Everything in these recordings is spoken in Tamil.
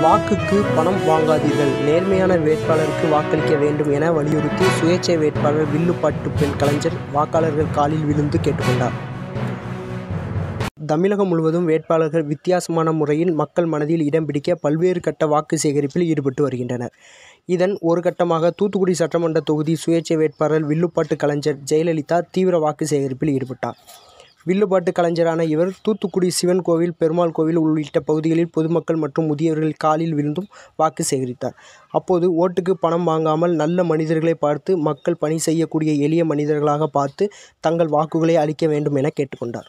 வாக்குக்கு பணம் வாங்காதீர்கள் நேர்மையான வேட்பாளருக்கு வாக்களிக்க வேண்டும் என வலியுறுத்தி சுயேட்சை வேட்பாளர் வில்லுப்பாட்டு பெண் கலைஞர் வாக்காளர்கள் காலில் விழுந்து கேட்டுக்கொண்டார் தமிழகம் முழுவதும் வேட்பாளர்கள் வித்தியாசமான முறையில் மக்கள் மனதில் இடம் பிடிக்க பல்வேறு கட்ட வாக்கு சேகரிப்பில் ஈடுபட்டு வருகின்றனர் இதன் ஒரு கட்டமாக தூத்துக்குடி சட்டமன்ற தொகுதி சுயேட்சை வேட்பாளர் வில்லுப்பாட்டு கலைஞர் ஜெயலலிதா தீவிர வாக்கு சேகரிப்பில் ஈடுபட்டார் வில்லுப்பாட்டு கலைஞரான இவர் தூத்துக்குடி சிவன் கோவில் பெருமாள் கோவில் உள்ளிட்ட பகுதிகளில் பொதுமக்கள் மற்றும் முதியவர்கள் காலில் விழுந்தும் வாக்கு சேகரித்தார் அப்போது ஓட்டுக்கு பணம் வாங்காமல் நல்ல மனிதர்களை பார்த்து மக்கள் பணி செய்யக்கூடிய எளிய மனிதர்களாக பார்த்து தங்கள் வாக்குகளை அளிக்க வேண்டும் என கேட்டுக்கொண்டார்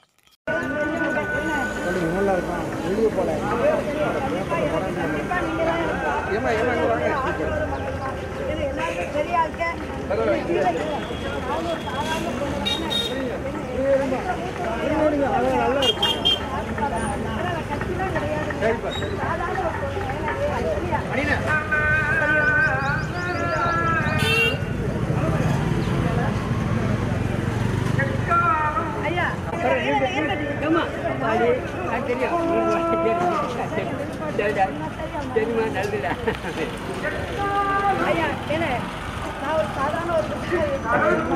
ஐயா என்ன நான் ஒரு சாதாரண ஒரு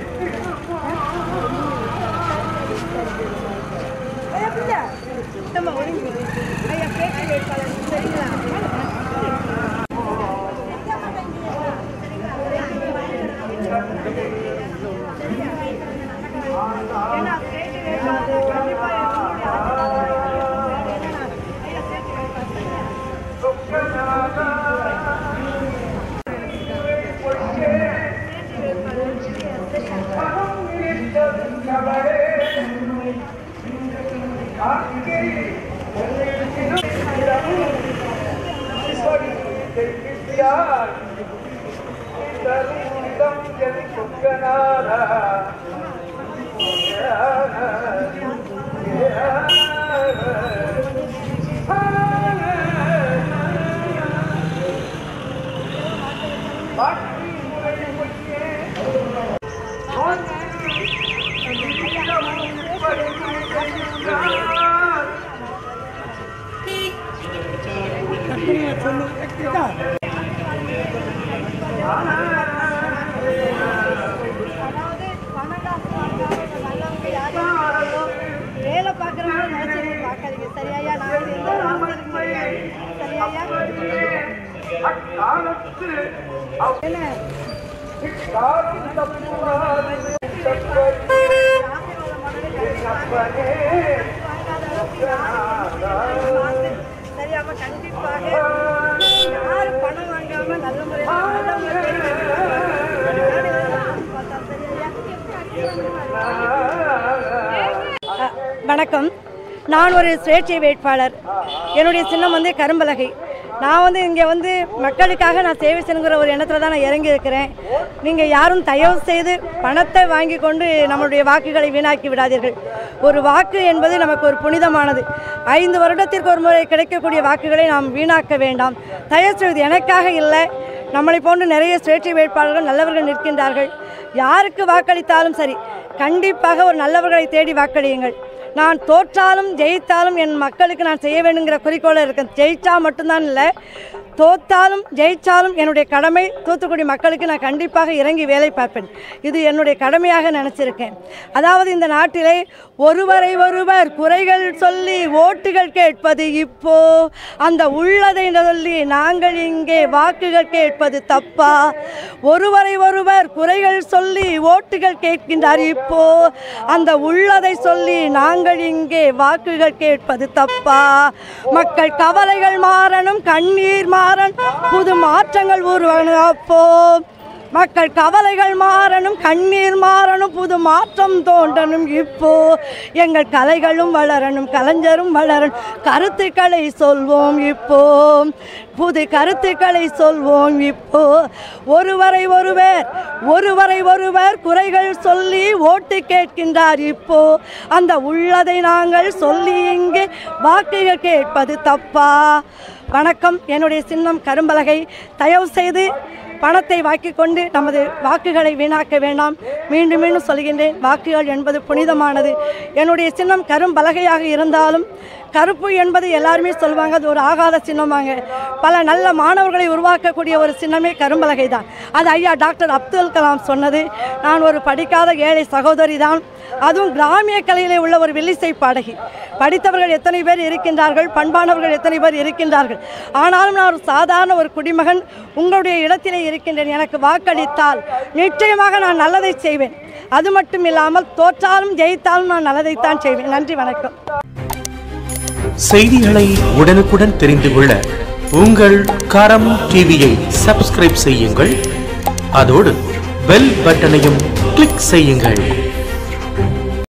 ஐயா பிள்ளை நம்ம ஒழுங்கு ஐயா பேச்சு வேட்பாளர் சரிங்களா ஏன்னா பேச்சு வேட்பாளர் கண்டிப்பா என்னுடைய ஆதரவு. ஏன்னா, ஐயா பேச்சு வேட்பாளர் அதாவது பணம் காசு வாங்காம நல்லவங்க யாரும் இருக்காங்களோ, வேலை பார்க்குறவங்க நினைச்சவங்க பார்க்காதீங்க சரியாயா நான் வந்து எந்த ஒரு அவசரமும் கிடையாது. சரியாயா என்ன ஆசீர்வாதம் பண்ணது வாங்காத அளவுக்கு யாரும் இல்லை. சரியாம கண்டிப்பாக யாரும் பணம் வாங்காம நல்ல முறையில் நல்லவங்க பார்த்தா சரியா வணக்கம் நான் ஒரு சுயேட்சை வேட்பாளர் என்னுடைய சின்னம் வந்து கரும்பலகை நான் வந்து இங்கே வந்து மக்களுக்காக நான் சேவை செய்யணுங்கிற ஒரு எண்ணத்தில் தான் நான் இறங்கி இருக்கிறேன் நீங்கள் யாரும் தயவு செய்து பணத்தை வாங்கி கொண்டு நம்மளுடைய வாக்குகளை வீணாக்கி விடாதீர்கள் ஒரு வாக்கு என்பது நமக்கு ஒரு புனிதமானது ஐந்து வருடத்திற்கு ஒரு முறை கிடைக்கக்கூடிய வாக்குகளை நாம் வீணாக்க வேண்டாம் தயவு செய்து எனக்காக இல்லை நம்மளை போன்று நிறைய சுயேட்சை வேட்பாளர்கள் நல்லவர்கள் நிற்கின்றார்கள் யாருக்கு வாக்களித்தாலும் சரி கண்டிப்பாக ஒரு நல்லவர்களை தேடி வாக்களியுங்கள் நான் தோற்றாலும் ஜெயித்தாலும் என் மக்களுக்கு நான் செய்ய வேண்டுங்கிற குறிக்கோளில் இருக்கேன் ஜெயிச்சா மட்டும்தான் இல்லை தோத்தாலும் ஜெயிச்சாலும் என்னுடைய கடமை தூத்துக்குடி மக்களுக்கு நான் கண்டிப்பாக இறங்கி வேலை பார்ப்பேன் இது என்னுடைய கடமையாக நினச்சிருக்கேன் அதாவது இந்த நாட்டிலே ஒருவரை ஒருவர் குறைகள் சொல்லி ஓட்டுகள் கேட்பது இப்போ அந்த உள்ளதை சொல்லி நாங்கள் இங்கே வாக்குகள் கேட்பது தப்பா ஒருவரை ஒருவர் குறைகள் சொல்லி ஓட்டுகள் கேட்கின்றார் இப்போ அந்த உள்ளதை சொல்லி நாங்கள் இங்கே வாக்குகள் கேட்பது தப்பா மக்கள் கவலைகள் மாறணும் கண்ணீர் மாறன் புது மாற்றங்கள் உருவாகணும் அப்போ மக்கள் கவலைகள் மாறணும் கண்ணீர் மாறணும் புது மாற்றம் தோன்றணும் இப்போ எங்கள் கலைகளும் வளரணும் கலைஞரும் வளரணும் கருத்துக்களை சொல்வோம் இப்போ புது கருத்துக்களை சொல்வோம் இப்போ ஒருவரை ஒருவர் ஒருவரை ஒருவர் குறைகள் சொல்லி ஓட்டு கேட்கின்றார் இப்போ அந்த உள்ளதை நாங்கள் சொல்லி இங்கே வாக்குகள் கேட்பது தப்பா வணக்கம் என்னுடைய சின்னம் கரும்பலகை தயவு செய்து பணத்தை வாக்கிக் கொண்டு நமது வாக்குகளை வீணாக்க வேண்டாம் மீண்டும் மீண்டும் சொல்கின்றேன் வாக்குகள் என்பது புனிதமானது என்னுடைய சின்னம் கரும்பலகையாக இருந்தாலும் கருப்பு என்பது எல்லாருமே சொல்லுவாங்க அது ஒரு ஆகாத சின்னமாங்க பல நல்ல மாணவர்களை உருவாக்கக்கூடிய ஒரு சின்னமே கரும்பலகை தான் அது ஐயா டாக்டர் அப்துல் கலாம் சொன்னது நான் ஒரு படிக்காத ஏழை சகோதரி தான் அதுவும் கிராமிய கலையிலே உள்ள ஒரு வில்லிசை பாடகி படித்தவர்கள் எத்தனை பேர் இருக்கின்றார்கள் பண்பானவர்கள் எத்தனை பேர் இருக்கின்றார்கள் ஆனாலும் நான் ஒரு சாதாரண ஒரு குடிமகன் உங்களுடைய இடத்திலே இருக்கின்றேன் எனக்கு வாக்களித்தால் நிச்சயமாக நான் நல்லதை செய்வேன் அது மட்டும் இல்லாமல் தோற்றாலும் ஜெயித்தாலும் நான் நல்லதைத்தான் செய்வேன் நன்றி வணக்கம் செய்திகளை உடனுக்குடன் தெரிந்து கொள்ள உங்கள் கரம் டிவியை சப்ஸ்கிரைப் செய்யுங்கள் அதோடு பெல் பட்டனையும் கிளிக் செய்யுங்கள்